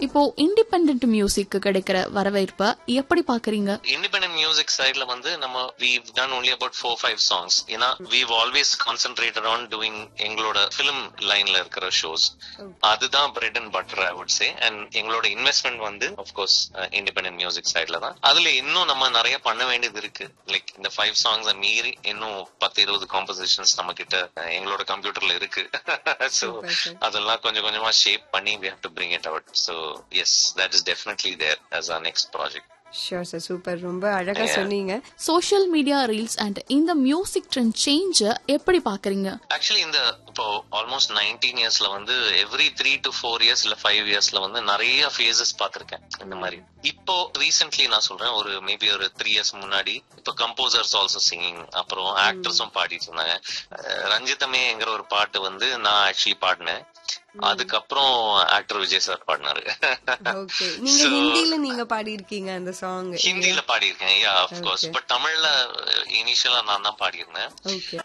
இப்போ இண்டிபெண்ட் மியூசிக்கு கிடைக்கிற வரவேற்ப எப்படி பாக்குறீங்க இண்டிபெண்டன்ட் மியூசிக் சைட்ல வந்து நம்ம we've done only about four five songs ஏன்னா we've always concentrated on doing எங்களோட film லைன்ல இருக்கிற ஷோஸ் அதுதான் bread and butter I would say and எங்களோட இன்வெஸ்ட்மெண்ட் வந்து ஆஃப்கோர்ஸ் இண்டிபெண்டன்ட் மியூசிக் சைட்ல தான் அதுல இன்னும் நம்ம நிறைய பண்ண வேண்டியது இருக்கு லைக் இந்த ஃபைவ் சாங்ஸ் மீறி இன்னும் பத்து இருபது காம்போசிஷன்ஸ் நம்ம கிட்ட அஹ், எங்களோட கம்ப்யூட்டர்ல இருக்கு ஸோ Super, sir. அதெல்லாம் கொஞ்சம் கொஞ்சமா ஷேப் பண்ணி we have to bring it out so yes that is definitely there as our next project sure sir super ரொம்ப அழகா Yeah. சொன்னீங்க சோஷியல் மீடியா ரீல்ஸ் அண்ட் இந்த மியூசிக் ட்ரெண்ட் சேஞ்ச எப்படி பாக்குறீங்க ஆக்சுவலி இந்த இப்போ ஆல்மோஸ்ட் நைன்டீன் இயர்ஸ்ல வந்து every three to four years இல்ல ஃபைவ் இயர்ஸ்ல வந்து நிறைய ஃபேசஸ் பார்த்திருக்கேன் இந்த மாதிரி இப்போ ரீசென்ட்லி நான் சொல்றேன் ஒரு மேபி ஒரு த்ரீ இயர்ஸ் முன்னாடி இப்போ கம்போசர்ஸ் ஆல்சோ சிங்கிங் அப்புறம் ஆக்டர்ஸும் பாடிட்டு இருந்தாங்க அஹ் ரஞ்சிதமேங்கிற ஒரு பாட்டு வந்து நான் ஆக்சுவலி பாடினேன் அதுக்கப்புறம் ஆக்டர் விஜய் சார் பாடினாரு ஓகே நீங்க So- ஹிந்தில நீங்க பாடி இருக்கீங்க அந்த சாங் ஹிந்தில பாடியிருக்கேன் yeah of course Okay. But தமிழ்ல இனிஷியலா நான் தான் பாடியிருந்தேன் ஓகே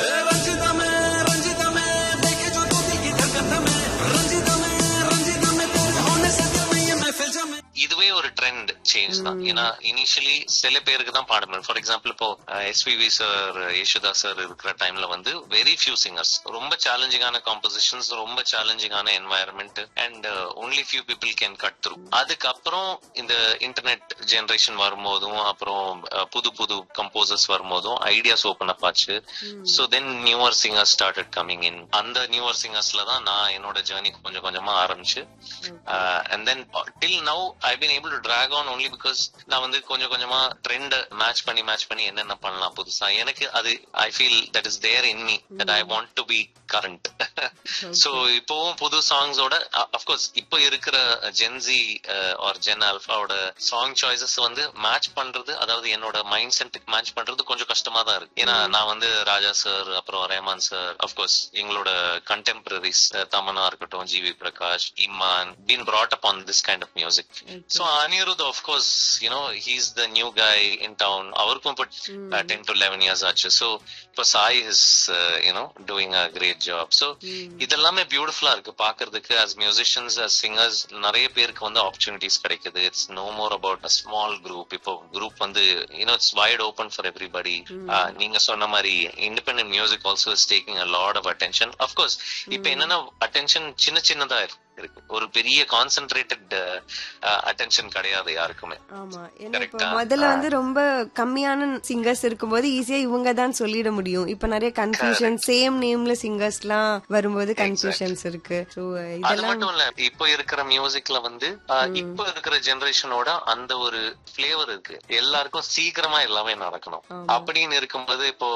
இதுவே ஒரு ட்ரெண்ட் சேஞ்ச் தான் ஏன்னா இனிஷியலி சில பேருக்கு தான் பாட முடியும் ஃபார் எக்ஸாம்பிள் இப்போ எஸ்பிவி சார் யேசுதா சார் இருக்கிற டைம்ல வந்து வெரி ஃபியூ சிங்கர்ஸ் ரொம்ப சேலஞ்சிங்கான காம்போசிஷன்ஸ் ரொம்ப சேலஞ்சிங்கான environment and only few people can cut through அதுக்கப்புறம் இந்த இன்டர்நெட் ஜெனரேஷன் வரும்போதும் அப்புறம் அஹ், புது புது கம்போசர்ஸ் வரும்போதும் ஐடியாஸ் ஓபன் அப் ஆச்சு so then newer singers started coming in அந்த நியூவர் சிங்கர்ஸ்ல தான் நான் என்னோட ஜேர்னி கொஞ்சம் கொஞ்சமா ஆரம்பிச்சு and then till now I been able to track on only because நான் வந்து கொஞ்சம் கொஞ்சமா ட்ரெண்ட் மேட்ச் பண்ணி மேட்ச் பண்ணி என்னென்ன பண்ணலாம் புதுசா எனக்கு அது I feel that is there in me that I want to be current so இப்போவும் புது சாங்ஸோட அஃப்கோர்ஸ் இப்போ இருக்கிற ஜென்சி ஆர் ஜென் அல்ஃபாவோட சாங் சாய்ஸஸ் வந்து மேட்ச் பண்றது அதாவது என்னோட மைண்ட் செட்டுக்கு மேட்ச் பண்றது கொஞ்சம் கஷ்டமா தான் இருக்கு ஏன்னா நான் வந்து ராஜா சார் அப்புறம் ரஹ்மான் சார் அஃப்கோர்ஸ் எங்களோட கண்டெம்பரரிஸ் தமனா இருக்கட்டும் GV Prakash Imman been brought up on this kind of music so anirudh of course you know he's the new guy in town அவருக்கும் இப்போ uh, 10 to 11 years ஆச்சு so இப்போ Sai is uh, you know doing a great job so இதெல்லாமே பியூட்டிஃபுல்லா இருக்கு பாக்குறதுக்கு as musicians as singers நிறைய பேருக்கு வந்து ஆப்பர்ச்சுனிட்டிஸ் கிடைக்குது it's no more about a small group இப்போ குரூப் வந்து you know it's wide open for everybody நீங்க சொன்ன மாதிரி independent music also is taking a lot of attention of course இப்போ என்னன்னா அட்டென்ஷன் சின்ன சின்னதா இருக்கு இருக்கு ஒரு பெரிய கான்சென்ட்ரேட்டட் அட்டென்ஷன் கிடையாது யாருக்குமே ஆமா ஏன்னா இப்போ Correct-ஆ? முதல்ல வந்து ரொம்ப கம்மியான சிங்கர்ஸ் இருக்கும்போது ஈஸியா இவங்க தான் சொல்லிட முடியும் இப்ப நிறைய கன்ஃபியூஷன் சேம் நேம்ல சிங்கர்ஸ்லாம் வரும்போது கன்ஃபியூஷன்ஸ் இருக்கு சோ அது இதெல்லாம் மட்டும் இல்ல இப்போ இருக்கிற மியூசிக்ல வந்து ஆஹ், இப்போ இருக்கிற ஜெனரேஷனோட அந்த ஒரு ஃபிளேவர் இருக்கு எல்லாருக்கும் சீக்கிரமா எல்லாமே நடக்கணும் அப்படின்னு இருக்கும்போது இப்போ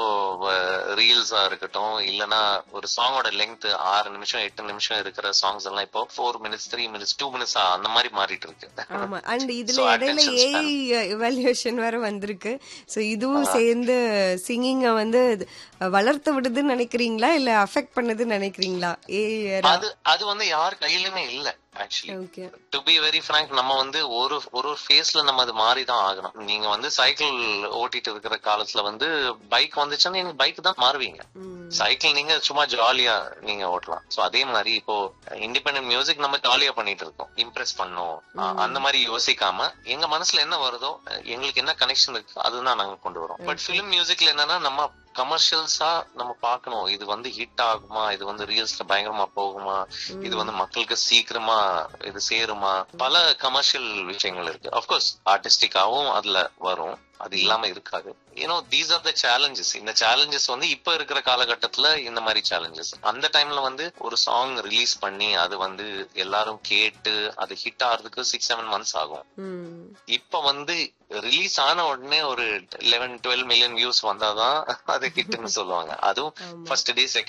ரீல்ஸா இருக்கட்டும் இல்லனா ஒரு சாங்கோட லெங்த் ஆறு நிமிஷம் எட்டு நிமிஷம் இருக்கிற சாங்ஸ் எல்லாம் இப்போ four minutes three minutes two minutes அந்த மாதிரி மாறிட்டு இருக்கு ஆமா அண்ட் இதுல So, இடையில attention span. ஏஐ எவாலுவேஷன் வேற வந்திருக்கு சோ இதுவும் சேர்ந்து சிங்கிங்க வந்து வளர்த்து விடுதுன்னு நினைக்கிறீங்களா இல்ல அஃபெக்ட் பண்ணுதுன்னு நினைக்கிறீங்களா ஏஐ அது அது வந்து யார் கையிலுமே இல்ல actually okay to be very frank நம்ம வந்து ஒரு ஒரு ஒரு ஃபேஸ்ல நம்ம அது மாறி தான் ஆகணும் நீங்க வந்து சைக்கிள் ஓட்டிட்டு இருக்கிற காலத்துல வந்து பைக் வந்துச்சுன்னா நீங்க பைக் தான் மாறுவீங்க சைக்கிள் நீங்க சும்மா ஜாலியா நீங்க ஓட்டலாம் சோ அதே மாதிரி இப்போ இண்டிபெண்டன்ட் மியூசிக் நம்ம ஜாலியா பண்ணிட்டு இருக்கோம் இம்ப்ரெஸ் பண்ணோம் அ- அந்த மாதிரி யோசிக்காம எங்க மனசுல என்ன வருதோ எங்களுக்கு என்ன கனெக்ஷன் இருக்கு அதுதான் நாங்க கொண்டு வரோம் பட் பிலிம் மியூசிக்ல என்னன்னா நம்ம கமர்ஷியல்ஸா நம்ம பார்க்கணும் இது வந்து ஹிட் ஆகுமா இது வந்து ரீல்ஸ்ல பயங்கரமா போகுமா இது வந்து மக்களுக்கு சீக்கிரமா இது சேருமா பல கமர்ஷியல் விஷயங்கள் இருக்கு அப்கோர்ஸ் ஆர்டிஸ்டிக்காவும் அதுல வரும் அது இல்லாம இருக்காது ஏன்னோ தீஸ் ஆர் த சேலஞ்சஸ் இந்த சேலஞ்சஸ் வந்து இப்ப இருக்கிற காலகட்டத்துல இந்த மாதிரி சேலஞ்சஸ் அந்த டைம்ல வந்து ஒரு சாங் ரிலீஸ் பண்ணி அது வந்து எல்லாரும் கேட்டு அது ஹிட் ஆகிறதுக்கு சிக்ஸ் செவன் மந்த்ஸ் ஆகும் இப்ப வந்து ரிலீஸ் ஆன உடனே ஒரு லெவன் டுவெல் மில்லியன் வியூஸ் வந்தாதான் அது ஹிட்னு சொல்லுவாங்க அதுவும் ஃபர்ஸ்ட் டே